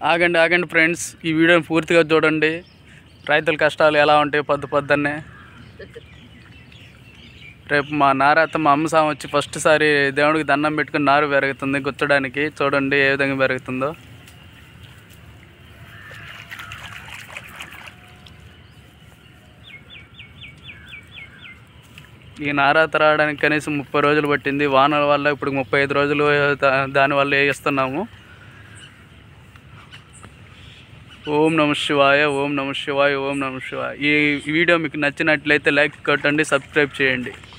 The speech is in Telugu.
ఆగండి ఆగండి ఫ్రెండ్స్ ఈ వీడియోని పూర్తిగా చూడండి రైతుల కష్టాలు ఎలా ఉంటాయి పొద్దు పొద్దున్నే రేపు మా నారాత మా అమ్మ సాం వచ్చి ఫస్ట్ సారి దేవుడికి దండం పెట్టుకుని నారు పెరుగుతుంది గుచ్చడానికి చూడండి ఏ విధంగా పెరుగుతుందో ఈ నారాత రావడానికి కనీసం ముప్పై రోజులు పట్టింది వానల వల్ల ఇప్పుడు ముప్పై ఐదు రోజులు దా- దానివల్ల వేస్తున్నాము ఓం నమ శివాయ ఓం నమ శివాయ ఓం నమ శివాయ ఈ వీడియో మీకు నచ్చినట్లయితే లైక్ కొట్టండి సబ్స్క్రైబ్ చేయండి